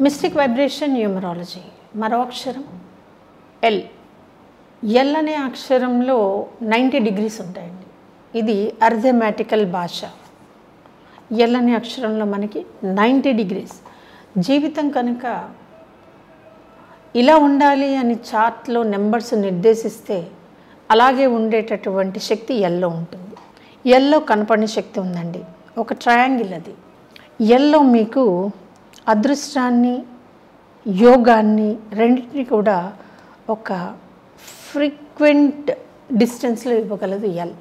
mystic vibration numerology మరో అక్షరం L L అనే అక్షరంలో నైంటీ డిగ్రీస్ ఉంటాయండి ఇది అర్థమెటికల్ భాష ఎల్ అనే అక్షరంలో మనకి నైంటీ డిగ్రీస్ జీవితం కనుక ఇలా ఉండాలి అని చార్ట్లో నెంబర్స్ నిర్దేశిస్తే అలాగే ఉండేటటువంటి శక్తి ఎల్లో ఉంటుంది ఎల్లో కనపడిన శక్తి ఉందండి ఒక ట్రయాంగిల్ అది ఎల్లో మీకు అదృష్టాన్ని యోగాన్ని రెండింటిని కూడా ఒక ఫ్రీక్వెంట్ డిస్టెన్స్లో ఇవ్వగలదు ఎల్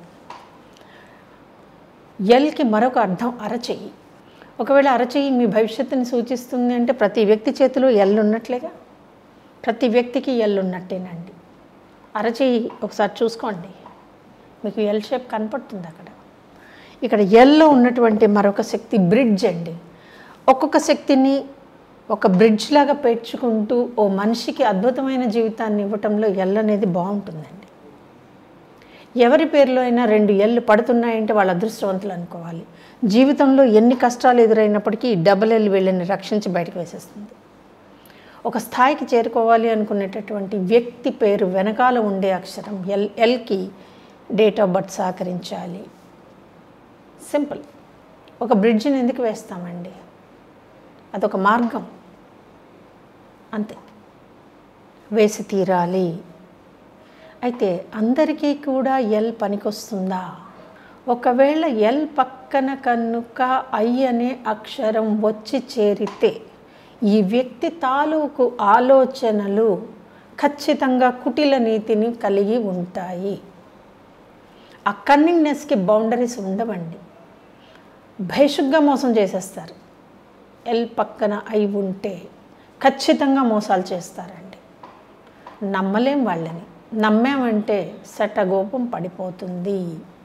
ఎల్కి మరొక అర్థం అరచెయ్యి ఒకవేళ అరచెయ్యి మీ భవిష్యత్తుని సూచిస్తుంది అంటే ప్రతి వ్యక్తి చేతిలో ఎల్ ఉన్నట్లేగా ప్రతి వ్యక్తికి ఎల్ ఉన్నట్టేనండి అరచెయ్యి ఒకసారి చూసుకోండి మీకు ఎల్ షేప్ కనపడుతుంది అక్కడ ఇక్కడ ఎల్లో ఉన్నటువంటి మరొక శక్తి బ్రిడ్జ్ అండి ఒక్కొక్క శక్తిని ఒక బ్రిడ్జ్ లాగా పేర్చుకుంటూ ఓ మనిషికి అద్భుతమైన జీవితాన్ని ఇవ్వటంలో ఎల్ అనేది బాగుంటుందండి ఎవరి పేరులో అయినా రెండు ఎల్లు పడుతున్నాయంటే వాళ్ళ అదృష్టవంతులు అనుకోవాలి జీవితంలో ఎన్ని కష్టాలు ఎదురైనప్పటికీ ఈ డబల్ ఎల్ వీళ్ళని రక్షించి బయటకు వేసేస్తుంది ఒక స్థాయికి చేరుకోవాలి అనుకునేటటువంటి వ్యక్తి పేరు వెనకాల ఉండే అక్షరం ఎల్ ఎల్కి డేట్ ఆఫ్ బర్త్ సహకరించాలి సింపుల్ ఒక బ్రిడ్జిని ఎందుకు వేస్తామండి అదొక మార్గం అంతే వేసి తీరాలి అయితే అందరికీ కూడా ఎల్ పనికొస్తుందా ఒకవేళ ఎల్ పక్కన కనుక ఐ అనే అక్షరం వచ్చి చేరితే ఈ వ్యక్తి తాలూకు ఆలోచనలు ఖచ్చితంగా కుటిల నీతిని కలిగి ఉంటాయి ఆ కన్నింగ్నెస్కి బౌండరీస్ ఉండవండి భేషుగ్గా మోసం చేసేస్తారు ఎల్ పక్కన అయి ఉంటే ఖచ్చితంగా మోసాలు చేస్తారండి నమ్మలేం వాళ్ళని నమ్మామంటే సటగోపం పడిపోతుంది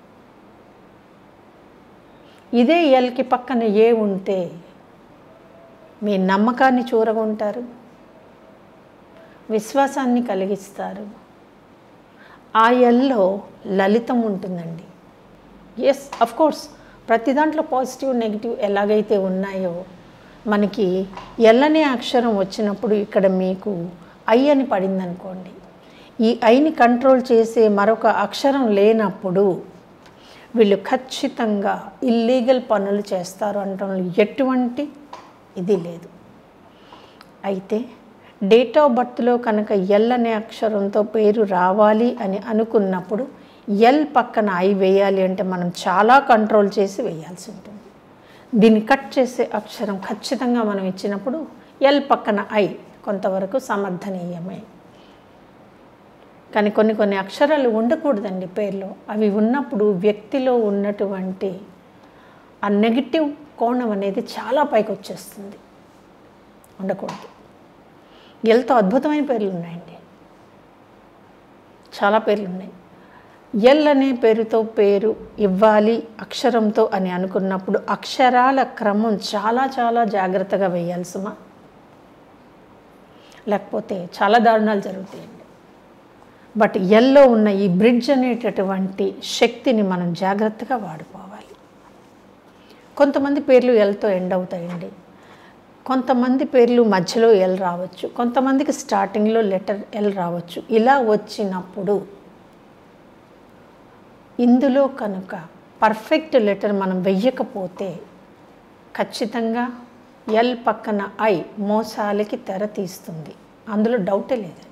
ఇదే ఎల్కి పక్కన ఏ ఉంటే మీ నమ్మకాన్ని చూరగొంటారు విశ్వాసాన్ని కలిగిస్తారు ఆ ఎల్లో లలితం ఉంటుందండి ఎస్ అఫ్ కోర్స్ ప్రతి దాంట్లో పాజిటివ్ నెగిటివ్ ఎలాగైతే ఉన్నాయో మనకి ఎల్లనే అక్షరం వచ్చినప్పుడు ఇక్కడ మీకు ఐ అని పడింది అనుకోండి ఈ ఐని కంట్రోల్ చేసే మరొక అక్షరం లేనప్పుడు వీళ్ళు ఖచ్చితంగా ఇల్లీగల్ పనులు చేస్తారు అనటంలో ఎటువంటి ఇది లేదు అయితే డేట్ ఆఫ్ బర్త్లో కనుక ఎల్ అనే అక్షరంతో పేరు రావాలి అని అనుకున్నప్పుడు ఎల్ పక్కన ఐ వేయాలి అంటే మనం చాలా కంట్రోల్ చేసి వేయాల్సి ఉంటుంది దీన్ని కట్ చేసే అక్షరం ఖచ్చితంగా మనం ఇచ్చినప్పుడు ఎల్ పక్కన ఐ కొంతవరకు సమర్థనీయమే కానీ కొన్ని కొన్ని అక్షరాలు ఉండకూడదండి పేర్లో అవి ఉన్నప్పుడు వ్యక్తిలో ఉన్నటువంటి ఆ నెగిటివ్ కోణం అనేది చాలా పైకి వచ్చేస్తుంది ఉండకూడదు ఎల్తో అద్భుతమైన పేర్లు ఉన్నాయండి చాలా పేర్లు ఉన్నాయి ఎల్ అనే పేరుతో పేరు ఇవ్వాలి అక్షరంతో అని అనుకున్నప్పుడు అక్షరాల క్రమం చాలా చాలా జాగ్రత్తగా వేయాల్సిమా లేకపోతే చాలా దారుణాలు జరుగుతాయండి బట్ ఎల్లో ఉన్న ఈ బ్రిడ్జ్ అనేటటువంటి శక్తిని మనం జాగ్రత్తగా వాడుకోవాలి కొంతమంది పేర్లు ఎల్తో ఎండ్ అవుతాయండి కొంతమంది పేర్లు మధ్యలో ఎల్ రావచ్చు కొంతమందికి స్టార్టింగ్లో లెటర్ ఎల్ రావచ్చు ఇలా వచ్చినప్పుడు ఇందులో కనుక పర్ఫెక్ట్ లెటర్ మనం వెయ్యకపోతే ఖచ్చితంగా ఎల్ పక్కన ఐ మోసాలకి తెర తీస్తుంది అందులో డౌటే లేదండి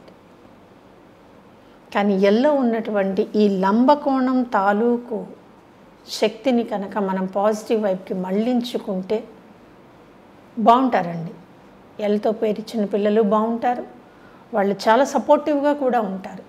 కానీ ఎల్లో ఉన్నటువంటి ఈ లంబకోణం తాలూకు శక్తిని కనుక మనం పాజిటివ్ వైపుకి మళ్ళించుకుంటే బాగుంటారండి ఎల్తో పేరిచ్చిన పిల్లలు బాగుంటారు వాళ్ళు చాలా సపోర్టివ్గా కూడా ఉంటారు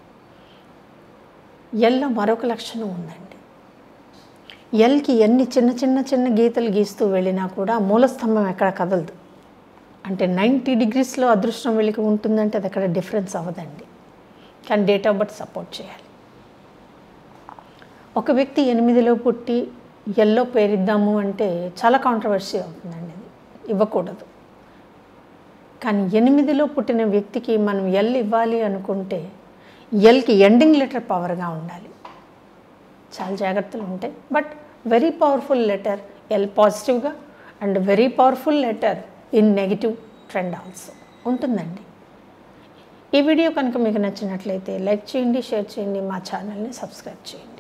ఎల్లో మరొక లక్షణం ఉందండి ఎల్కి ఎన్ని చిన్న చిన్న చిన్న గీతలు గీస్తూ వెళ్ళినా కూడా మూలస్తంభం ఎక్కడ కదలదు అంటే నైంటీ డిగ్రీస్లో అదృష్టం వెళ్ళి ఉంటుందంటే అది అక్కడ డిఫరెన్స్ అవ్వదండి కానీ డేట్ ఆఫ్ బర్త్ సపోర్ట్ చేయాలి ఒక వ్యక్తి ఎనిమిదిలో పుట్టి ఎల్లో పేరిద్దాము అంటే చాలా కాంట్రవర్సీ అవుతుందండి అది ఇవ్వకూడదు కానీ ఎనిమిదిలో పుట్టిన వ్యక్తికి మనం ఎల్ ఇవ్వాలి అనుకుంటే ఎల్కి ఎండింగ్ లెటర్ పవర్గా ఉండాలి చాలా జాగ్రత్తలు ఉంటాయి but very powerful letter L పాజిటివ్గా and very powerful letter in negative friend also ఉంటుందండి ఈ వీడియో కనుక మీకు నచ్చినట్లయితే లైక్ చేయండి షేర్ చేయండి మా ఛానల్ని సబ్స్క్రైబ్ చేయండి